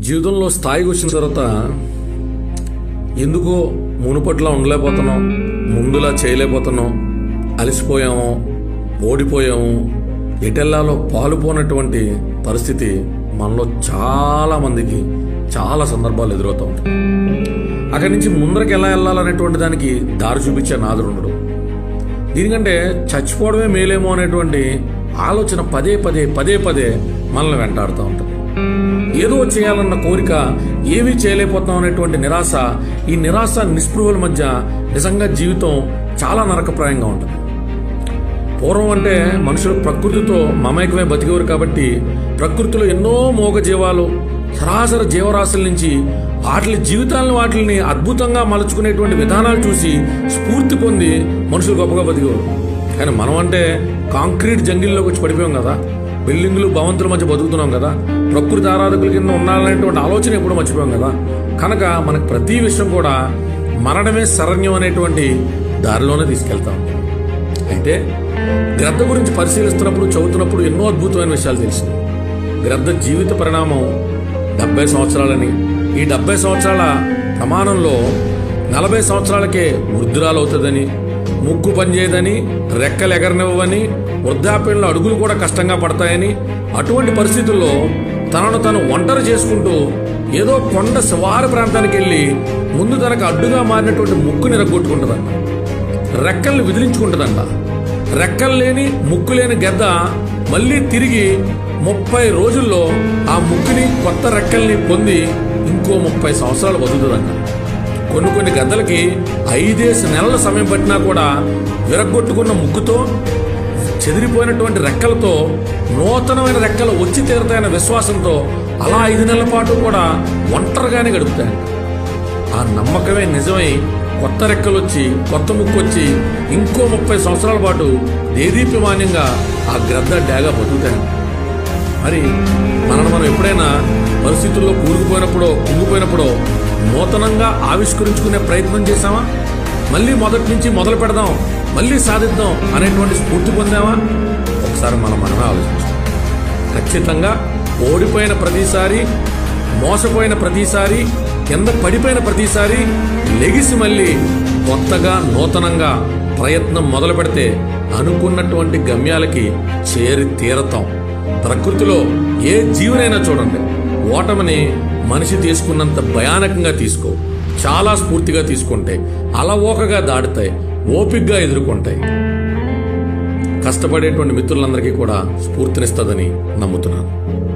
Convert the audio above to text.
జీవితంలో స్థాయికి వచ్చిన తర్వాత ఎందుకో మునుపట్లా ఉండలేకపోతున్నాం ముందులా చేయలేకపోతున్నాం అలసిపోయాము ఓడిపోయాము ఎటెల్లాలో పాలుపోనటువంటి పరిస్థితి మనలో చాలా మందికి చాలా సందర్భాలు ఎదురవుతూ ఉంటాయి అక్కడి నుంచి ముందరికి ఎలా వెళ్ళాలనేటువంటి దానికి దారి చూపించే నాదుడు ఉండడు దీనికంటే చచ్చిపోవడమే మేలేమో అనేటువంటి ఆలోచన పదే పదే పదే పదే మనల్ని వెంటాడుతూ ఉంటుంది ఏదో చేయాలన్న కోరిక ఏమీ చేయలేకపోతాం అనేటువంటి నిరాశ ఈ నిరాశ నిస్పృహల మధ్య నిజంగా జీవితం చాలా నరకప్రాయంగా ఉంటుంది పూర్వం అంటే మనుషులు ప్రకృతితో మమైకమే బతికేవారు కాబట్టి ప్రకృతిలో ఎన్నో మోగ జీవాలు సరాసరి జీవరాశుల నుంచి వాటి జీవితాలను వాటిని అద్భుతంగా మలుచుకునేటువంటి విధానాలు చూసి స్ఫూర్తి పొంది మనుషులు గొప్పగా బతికేవారు కానీ మనం అంటే కాంక్రీట్ జంగిల్లోకి వచ్చి పడిపోయాం కదా బిల్డింగులు భవంతుల మధ్య బతుకుతున్నాం కదా ప్రకృతి ఆరాధకుల కింద ఉండాలనేటువంటి ఆలోచన ఎప్పుడూ మర్చిపోయాం కదా కనుక మనకు ప్రతి విషయం కూడా మరణమే శరణ్యం అనేటువంటి దారిలోనే తీసుకెళ్తాం అయితే గ్రద్ద గురించి పరిశీలిస్తున్నప్పుడు చదువుతున్నప్పుడు ఎన్నో అద్భుతమైన విషయాలు తెలిసింది గ్రద్ద జీవిత పరిణామం డెబ్బై సంవత్సరాలని ఈ డెబ్బై సంవత్సరాల ప్రమాణంలో నలభై సంవత్సరాలకే వృద్ధురాలు అవుతుందని ముక్కు పనిచేయదని రెక్కలు ఎగరనివ్వని వృద్ధాప్యంలో అడుగులు కూడా కష్టంగా పడతాయని అటువంటి పరిస్థితుల్లో తనను తను ఒంటరి చేసుకుంటూ ఏదో కొండ శివారు ప్రాంతానికి వెళ్ళి ముందు తనకు అడ్డుగా మారినటువంటి ముక్కుని రగ్గొట్టుకుంటుందంట రెక్కల్ని విదిలించుకుంటుందంట రెక్కలు లేని ముక్కు లేని గద్ద మళ్ళీ తిరిగి ముప్పై రోజుల్లో ఆ ముక్కుని కొత్త రెక్కల్ని పొంది ఇంకో ముప్పై సంవత్సరాలు బతుకుతుందంట కొన్ని కొన్ని గద్దలకి ఐదేసి నెలల సమయం పట్టినా కూడా విరగ్గొట్టుకున్న ముక్కుతో చెదిరిపోయినటువంటి రెక్కలతో నూతనమైన రెక్కలు వచ్చి తీరుతాయన్న విశ్వాసంతో అలా ఐదు నెలల పాటు కూడా ఒంటరిగానే గడుపుతాయంట ఆ నమ్మకమే నిజమై కొత్త రెక్కలు వచ్చి కొత్త ముక్కు వచ్చి ఇంకో ముప్పై సంవత్సరాల పాటు దేదీప్యమాన్యంగా ఆ గ్రద్ద డాగా బతుకుతాయి మరి మనల్ని మనం ఎప్పుడైనా పరిస్థితుల్లో కూరుకుపోయినప్పుడో కుంగిపోయినప్పుడో నూతనంగా ఆవిష్కరించుకునే ప్రయత్నం చేశామా మళ్ళీ మొదటి నుంచి మొదలు పెడదాం మళ్ళీ సాధిద్దాం అనేటువంటి స్ఫూర్తి పొందామా ఒకసారి మనం మనమే ఆలోచించాం ఖచ్చితంగా ఓడిపోయిన ప్రతిసారి మోసపోయిన ప్రతిసారి కింద పడిపోయిన ప్రతిసారి లెగిసి మళ్ళీ కొత్తగా నూతనంగా ప్రయత్నం మొదలు పెడితే అనుకున్నటువంటి గమ్యాలకి చేరి తీరతాం ప్రకృతిలో ఏ జీవనైనా చూడండి ఓటమిని మనిషి తీసుకున్నంత భయానకంగా తీసుకో చాలా స్ఫూర్తిగా తీసుకుంటే అలవోకగా దాటుతాయి ఓపిగ్గా ఎదుర్కొంటాయి కష్టపడేటువంటి మిత్రులందరికీ కూడా స్ఫూర్తినిస్తుందని నమ్ముతున్నాను